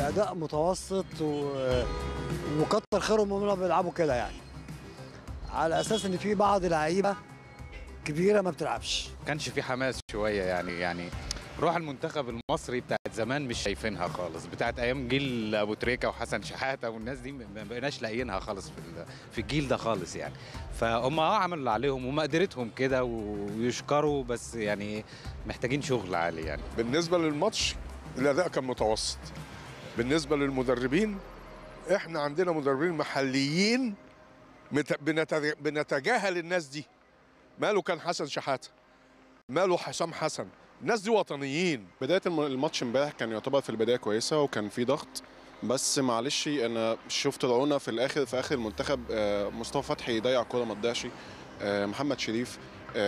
اداء متوسط و... وكتر خيرهم هم بيلعبوا كده يعني على اساس ان في بعض لعيبه كبيره ما بتلعبش كانش في حماس شويه يعني يعني روح المنتخب المصري بتاعت زمان مش شايفينها خالص بتاعت ايام جيل ابو تريكه وحسن شحاته والناس دي ما بقيناش لاقيينها خالص في ال- في الجيل ده خالص يعني فهم اه عملوا اللي عليهم ومقدرتهم كده ويشكروا بس يعني محتاجين شغل عالي يعني بالنسبة للماتش الأداء كان متوسط بالنسبة للمدربين احنا عندنا مدربين محليين مت- بنت- بنتجاهل الناس دي ماله كان حسن شحاتة ماله حسام حسن الناس دي وطنيين بدايه الم- الماتش امبارح كان يعتبر في البدايه كويسه وكان في ضغط بس معلش انا شفت رعونه في الاخر في اخر المنتخب آه، مصطفى فتحي يضيع كوره ما تضيعش آه، محمد شريف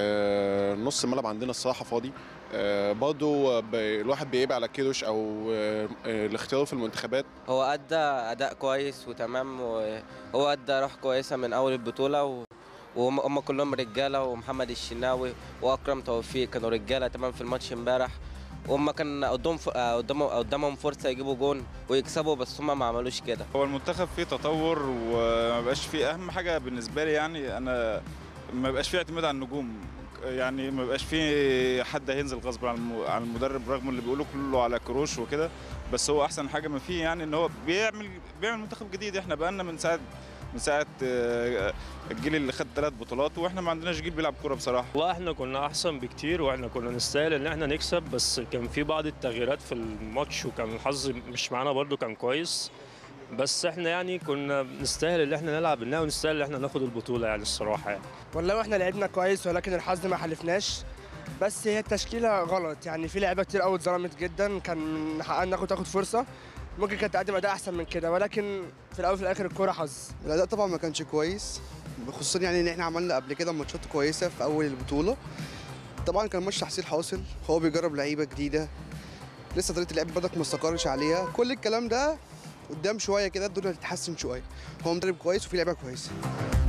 آه، نص الملعب عندنا الصراحه فاضي آه، برضو ب- الواحد بيعيب على كيروش او آه، آه، الاختيار في المنتخبات هو أدى أداء كويس وتمام وهو أدى روح كويسة من أول البطولة و... وهم هم كلهم رجالة ومحمد الشناوي وأكرم توفيق كانوا رجالة تمام في الماتش امبارح وهم كان قدام ف... قدامهم قدامهم فرصة يجيبوا جون ويكسبوا بس هم ما عملوش كده هو المنتخب فيه تطور وما بقاش فيه اهم حاجه بالنسبه لي يعني انا ما بقاش فيه اعتماد على النجوم يعني ما بقاش فيه حد هينزل غصب عن الم- عن المدرب رغم اللي بيقولوا كله على كروش وكده بس هو احسن حاجه ما فيه يعني ان هو بيعمل بيعمل منتخب جديد احنا بقالنا من ساعه من ساعه آه، الجيل اللي خد ثلاث بطولات واحنا ما عندناش جيل بيلعب كوره بصراحه والله احنا كنا احسن بكتير واحنا كنا نستاهل ان احنا نكسب بس كان في بعض التغييرات في الماتش وكان الحظ مش معانا برضو كان كويس بس احنا يعني كنا نستاهل ان احنا نلعب انها ونستاهل ان احنا ناخد البطوله يعني الصراحه يعني والله احنا لعبنا كويس ولكن الحظ ما حلفناش بس هي التشكيله غلط يعني في لعيبه كتير قوي اتظلمت جدا كان من حقنا ناخد تاخد فرصه ممكن كانت تقدم اداء احسن من كده ولكن في الاول وفي الاخر الكوره حظ الاداء طبعا ما كانش كويس خصوصا يعني ان احنا عملنا قبل كده ماتشات كويسه في اول البطوله طبعا كان ماتش تحصيل حاصل هو بيجرب لعيبه جديده لسه طريقه اللعب بدك ما استقرش عليها كل الكلام ده قدام شويه كده الدنيا هتتحسن شويه هو مدرب كويس وفي لعيبه كويسه